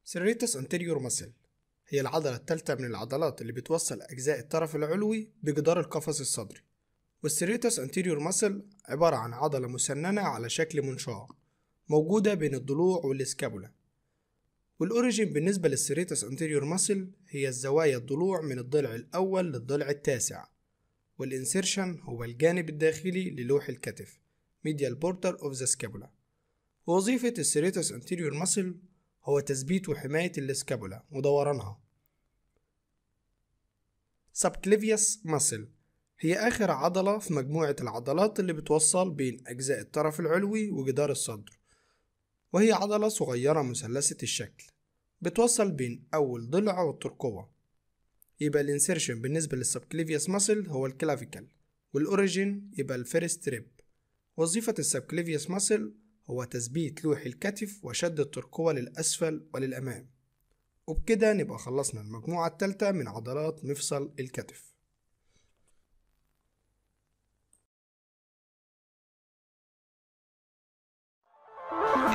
سيريتس انتيريور ماسل هي العضلة الثالثة من العضلات اللي بتوصل أجزاء الطرف العلوي بجدار القفص الصدري والسيريتس انتيريور ماسل عبارة عن عضلة مسننة على شكل منشار موجودة بين الضلوع والسكابولا والأوريجين بالنسبة للسيريتس انتيريور ماسل هي الزوايا الضلوع من الضلع الأول للضلع التاسع والإنسيرشن هو الجانب الداخلي للوح الكتف medial border of the scapula ووظيفة السيريتس انتيريور ماسل هو تثبيت وحماية السكابولا ودورانها subclavius muscle هي آخر عضلة في مجموعة العضلات اللي بتوصل بين أجزاء الطرف العلوي وجدار الصدر وهي عضلة صغيرة مثلثة الشكل بتوصل بين أول ضلع والترقوة يبقى الانسيرشن بالنسبة للسبكليفيوس ماسل هو الكلافيكال والأوريجين يبقى الفيرست ريب وظيفة السبكليفيوس ماسل هو تثبيت لوح الكتف وشد الترقوة للأسفل وللأمام وبكده نبقى خلصنا المجموعة التالتة من عضلات مفصل الكتف Thank you.